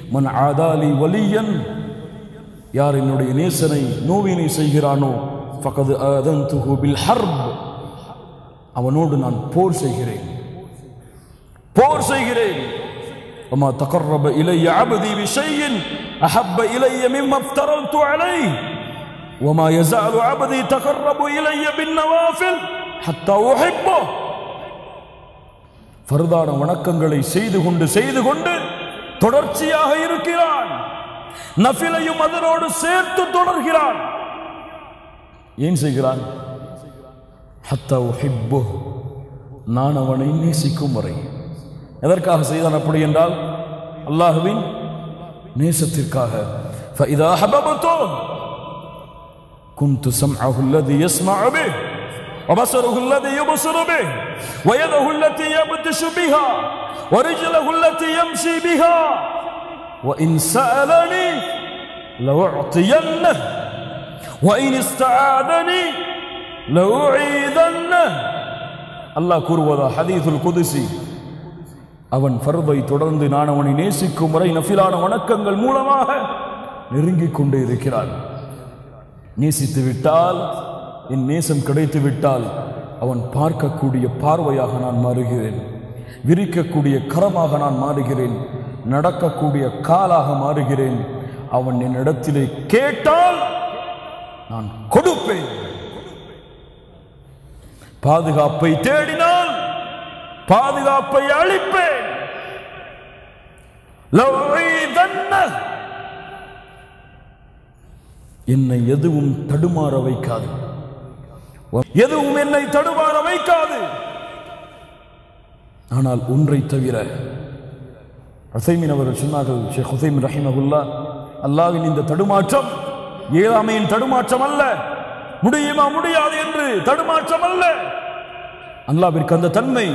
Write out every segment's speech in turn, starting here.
மன் ஆதாலி வலியன் யார் என்னுடைய நேசனை நோவினை செய்கிறானோ ஃபகது அதன்துஹு பில் ஹர்ப் அவனோடு நான் போர் செய்கிறேன் போர் செய்கிறேன் وما تقرب إلي عبدي بشيء أحب إلي مما افترضت عليه وما يزال عبدي تقرب إلي بالنوافل حتى أحبه ஃபர்தான வணக்கங்களை செய்து கொண்டு செய்து கொண்டு தொடர்ச்சியாக இருக்கிறான் நஃபிலையும் அதனோடு சேர்த்து தொடர்கிறான் ஏன் செய்கிறான் ஹத்தா உஹிப்பு நான் அவனை நேசிக்கும் வரை எதற்காக செய்தான் அப்படி என்றால் அல்லாஹுவின் நேசத்திற்காக فإذا أحببته كنت سمعه الذي يسمع به وبصره الذي يبصر به ويده التي يبتش بها ورجله التي يمشي بها وإن سألني لأعطينه وإن استعاذني لأعيذنه அல்லாஹ் கூறுவதா ஹதீதுல் குதிசி அவன் ஃபர்தை தொடர்ந்து நான் அவனை நேசிக்கும் வரை நஃபிலான வணக்கங்கள் மூலமாக நெருங்கிக் கொண்டே இருக்கிறான் நேசித்து விட்டால் என் நேசம் கிடைத்து விட்டால் அவன் பார்க்கக்கூடிய பார்வையாக நான் மாறுகிறேன் விரிக்கக்கூடிய கரமாக நான் மாறுகிறேன் நடக்கக்கூடிய காலாக மாறுகிறேன் அவன் என்னிடத்திலே கேட்டால் நான் கொடுப்பேன் பாதுகாப்பை தேடினால் பாதுகாப்பை அளிப்பேன் லவ்ஈதன்ன. என்னை எதுவும் தடுமாற வைக்காது எதுவும் என்னை தடுமாற வைக்காது ஆனால் ஒன்றை தவிர ஹுசைமின் அவர்கள் சொன்னார்கள் ஷேக் ஹுசைமின் ரஹிமகுல்லா அல்லாவின் இந்த தடுமாற்றம் ஏழாமையின் தடுமாற்றம் அல்ல முடியுமா முடியாது என்று தடுமாற்றம் அல்ல அல்லாவிற்கு அந்த தன்மை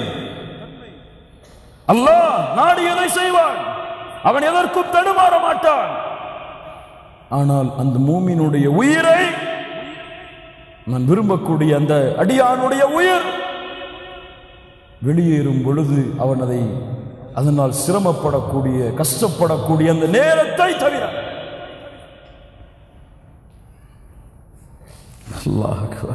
அல்லாஹ் நாடியதை செய்வான் அவன் எதற்கும் தடுமாற மாட்டான் ஆனால் அந்த மூமினுடைய உயிரை நான் விரும்பக்கூடிய அந்த அடியானுடைய உயிர் வெளியேறும் பொழுது அவன் அதை அதனால் சிரமப்படக்கூடிய கஷ்டப்படக்கூடிய அந்த நேரத்தை தவிர அல்லாஹ் அக்பர்.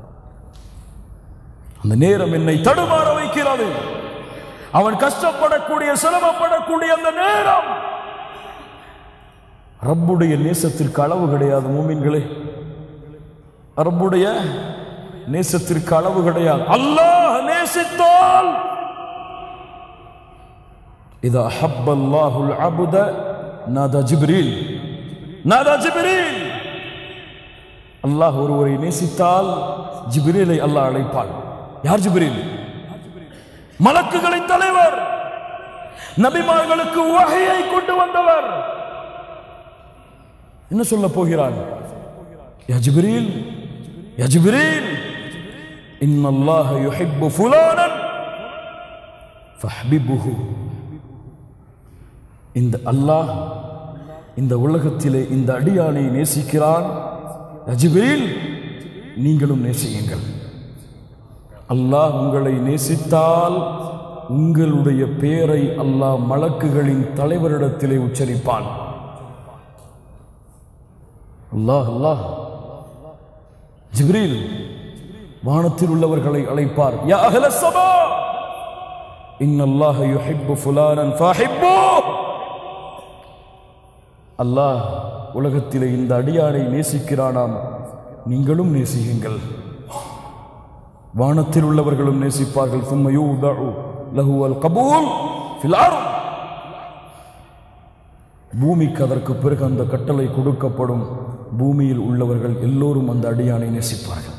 அந்த நேரம் என்னை தடுமாற வைக்கிறது அவன் கஷ்டப்படக்கூடிய சிரமப்படக்கூடிய அந்த நேரம் ரப்புடைய நேசத்திற்கு அளவு கிடையாது மூமின்களே ரப்புடைய நேசத்திற்கு அளவு கிடையாது அல்லாஹ் நேசித்தால் إذا أحب الله العبد نادى جبريل نادى جبريل அல்லாஹ் ஒருவரை நேசித்தால் ஜிப்ரீலை அல்லாஹ் அழைப்பான் யார் ஜிப்ரீல் மலக்குகளின் தலைவர் நபிமார்களுக்கு வகையை கொண்டு வந்தவர் என்ன சொல்ல போகிறான் யா ஜிப்ரீல் யா ஜிப்ரீல் إن الله يحب فلانا فاحببه இந்த அல்லாஹ் இந்த உலகத்திலே இந்த அடியானை நேசிக்கிறான் அஜிபிரில் நீங்களும் நேசியுங்கள் அல்லாஹ் உங்களை நேசித்தால் உங்களுடைய பெயரை அல்லாஹ் மலக்குகளின் தலைவரிடத்திலே உச்சரிப்பான் அல்லாஹ் அல்லாஹ் ஜிப்ரீல் வானத்தில் உள்ளவர்களை அழைப்பார் யா அஹ்ல ஸபா இன்னல்லாஹ யுஹிப்பு ஃபுலானன் ஃபஹிப்பூஹ் அல்லாஹ் உலகத்திலே இந்த அடியாரை நேசிக்கிறானாம் நீங்களும் நேசியுங்கள் வானத்தில் உள்ளவர்களும் நேசிப்பார்கள் ثم يوضع له القبول في الارض பூமிக்கு அதற்கு பிறகு அந்த கட்டளை கொடுக்கப்படும் பூமியில் உள்ளவர்கள் எல்லோரும் அந்த அடியானை நேசிப்பார்கள்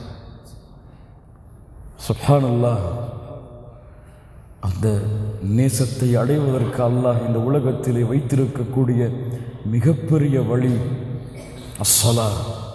சுப்ஹானல்லாஹ் அந்த நேசத்தை அடைவதற்கு அல்லாஹ் இந்த உலகத்திலே வைத்திருக்கக்கூடிய மிகப்பெரிய வழி அஸ்ஸலா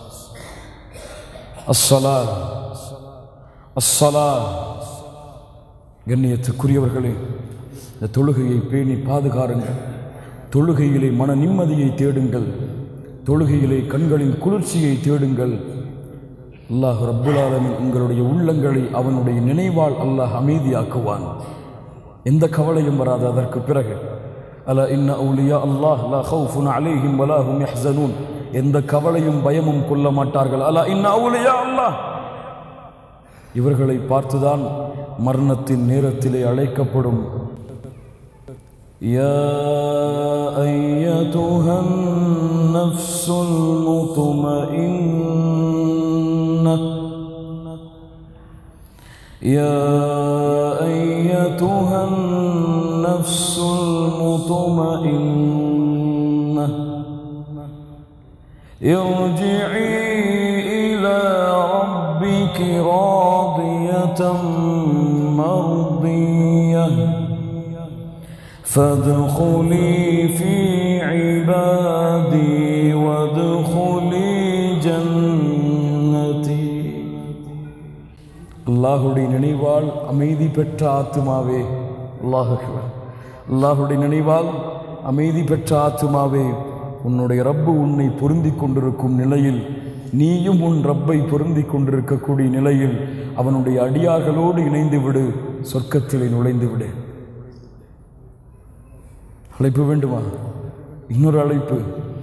அஸ்ஸலா அஸ்ஸலா கண்ணியத்துக்குரியவர்களே இந்த தொழுகையை பேணி பாதுகாருங்கள் தொழுகையிலே மன நிம்மதியை தேடுங்கள் தொழுகையிலே கண்களின் குளிர்ச்சியை தேடுங்கள் அல்லாஹ் ரப்புல் ஆலமீன் உங்களுடைய உள்ளங்களை அவனுடைய நினைவால் அல்லாஹ் அமைதியாக்குவான் எந்த கவலையும் வராது அதற்கு பிறகு அல இன்ன அவுலியா அல்லாஹ் லா ஹவுஃபுன் அலைஹிம் வலா ஹும் யஹ்ஸனூன் எந்த கவலையும் பயமும் கொள்ள மாட்டார்கள் அல இன்ன அவுலியா அல்லாஹ் இவர்களை பார்த்துதான் மரணத்தின் நேரத்திலே அழைக்கப்படும் يا أيتها النفس المطمئنة يا أيتها النفس المطمئنة ارجعي إلى ربك راضية مرضية فادخلي في عبادي وادخلي جنتي அல்லாஹுடைய நினைவால் அமைதி பெற்ற ஆத்துமாவே அல்லாஹ் அக்பர். அல்லாஹுடைய நினைவால் அமைதி பெற்ற ஆத்துமாவே உன்னுடைய ரப்பு உன்னை பொருந்திக் கொண்டிருக்கும் நிலையில் நீயும் உன் ரப்பை பொருந்திக் கொண்டிருக்கக்கூடிய நிலையில் அவனுடைய அடியார்களோடு இணைந்து விடு சொர்க்கத்திலே நுழைந்து விடு அழைப்பு வேண்டுமா இன்னொரு அழைப்பு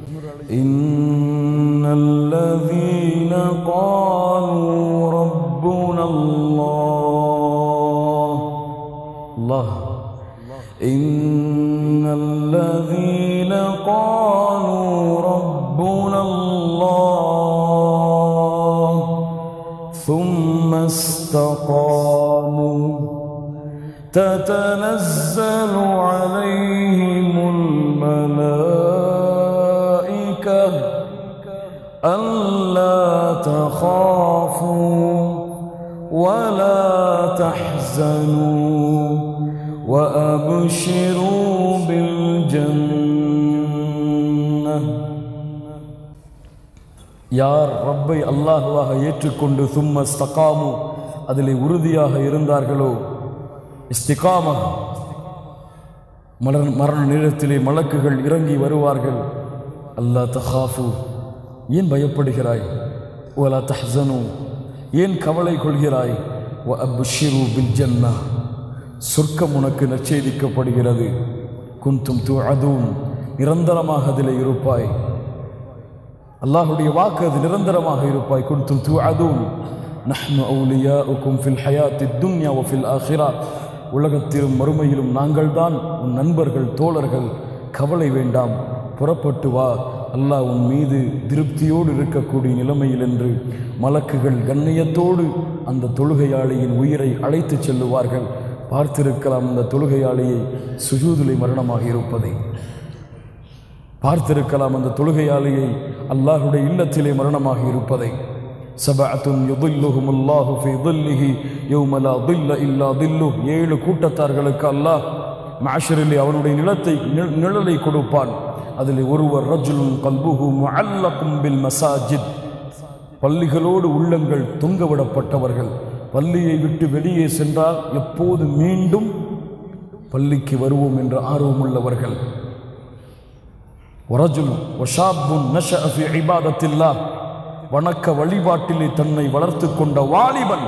إن الذين قالوا ربنا الله الله إن الذين قالوا ربنا الله ثم استقاموا تتنزل عليهم الملائكة ألا تخافوا ولا تحزنوا وأبشروا بالجنة யார் ரப்பை அல்லாஹுவாக ஏற்றுக்கொண்டு சும்ம ஸ்தகாமு அதிலே உறுதியாக இருந்தார்களோ இஸ்திகாம மரண மரண நேரத்திலே மலக்குகள் இறங்கி வருவார்கள் அல்லாஹ் தஹாஃபு ஏன் பயப்படுகிறாய் ஒலா தஹ்சனு ஏன் கவலை கொள்கிறாய் வ அப்ஷிரு பில் ஜன்னா சொர்க்கம் உனக்கு நச்சேதிக்கப்படுகிறது குந்தும் து அதுவும் நிரந்தரமாக அதிலே இருப்பாய் அல்லாஹுடைய வாக்கு அது நிரந்தரமாக இருப்பாய் குன்தும் துஅதுன் நஹ்னு அவுலியாஉக்கும் ஃபில் ஹயாத்தி துன்யா வ ஃபில் ஆஹிரா உலகத்திலும் மறுமையிலும் நாங்கள்தான் உன் நண்பர்கள் தோழர்கள் கவலை வேண்டாம் புறப்பட்டு வா அல்லாஹ் உன் மீது திருப்தியோடு இருக்கக்கூடிய நிலைமையில் என்று மலக்குகள் கண்ணியத்தோடு அந்த தொழுகையாளியின் உயிரை அழைத்துச் செல்லுவார்கள் பார்த்திருக்கலாம் அந்த தொழுகையாளியை சுஜூதிலை மரணமாக இருப்பதை பார்த்திருக்கலாம் அந்த தொழுகையாளியை அல்லாஹுடைய இல்லத்திலே மரணமாக இருப்பதை சபஅத்துன் யுதில்லுஹும் அல்லாஹு ஃபீ தில்லிஹி யௌம லா தில்ல இல்லா தில்லு ஏழு கூட்டத்தார்களுக்கு அல்லாஹ் மாஷரிலே அவனுடைய நிலத்தை நி- நிழலை கொடுப்பான் அதில் ஒருவர் ரஜுலுன் கல்புஹு முஅல்லகும் பில் மசாஜித் பள்ளிகளோடு உள்ளங்கள் தொங்கவிடப்பட்டவர்கள் பள்ளியை விட்டு வெளியே சென்றால் எப்போது மீண்டும் பள்ளிக்கு வருவோம் என்ற ஆர்வமுள்ளவர்கள் ورجل وشاب نشأ في عبادة الله வணக்க வழிபாட்டிலே தன்னை வளர்த்து கொண்ட வாலிபன்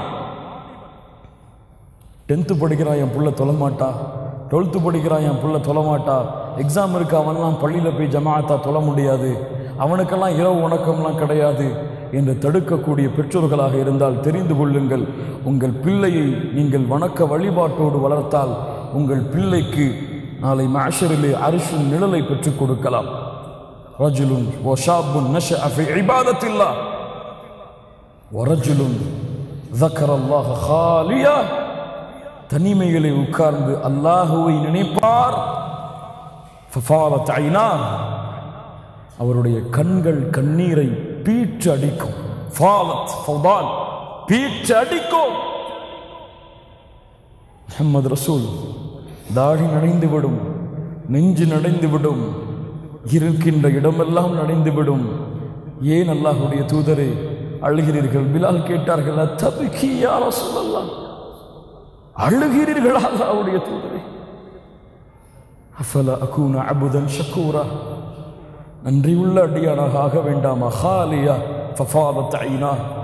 டென்த்து படிக்கிறான் என் புள்ள தொலைமாட்டா டுவெல்த்து படிக்கிறான் என் புள்ள தொலைமாட்டா எக்ஸாம் இருக்கு அவன்லாம் பள்ளியில் போய் ஜமாஅத்தா தொழ முடியாது அவனுக்கெல்லாம் இரவு வணக்கம்லாம் கிடையாது என்று தடுக்கக்கூடிய பெற்றோர்களாக இருந்தால் தெரிந்து கொள்ளுங்கள் உங்கள் பிள்ளையை நீங்கள் வணக்க வழிபாட்டோடு வளர்த்தால் உங்கள் பிள்ளைக்கு நாளை மாஷரிலே அரிசின் நிழலை பெற்றுக் கொடுக்கலாம் ரஜுலுன் வஷாபுன் நஷஅ ஃபி இபாதத்தில்லாஹ் வரஜுலுன் ذكر الله خاليا தனிமையிலே உட்கார்ந்து அல்லாஹுவை நினைப்பார் ففاضت عيناه அவருடைய கண்கள் கண்ணீரை பீற்று அடிக்கும் ஃபாலத் ஃபௌதான் பீற்று அடிக்கும் முஹம்மது ரசூல் தாடி நடைந்துவிடும் நெஞ்சு நடைந்துவிடும் இருக்கின்ற இடமெல்லாம் நடைந்துவிடும் ஏன் அல்லாஹுடைய தூதரே அழுகிறீர்கள் பிலால் கேட்டார்கள் அத்தபிக்கி யார சொல்லலாம் அழுகிறீர்களா அல்லாஹ்வுடைய தூதரே அஃபல அகூன அபுதன் ஷக்கூரா நன்றி உள்ள அடியானாக ஆக வேண்டாமா ஹாலியா ஃபஃபாதத் ஐனா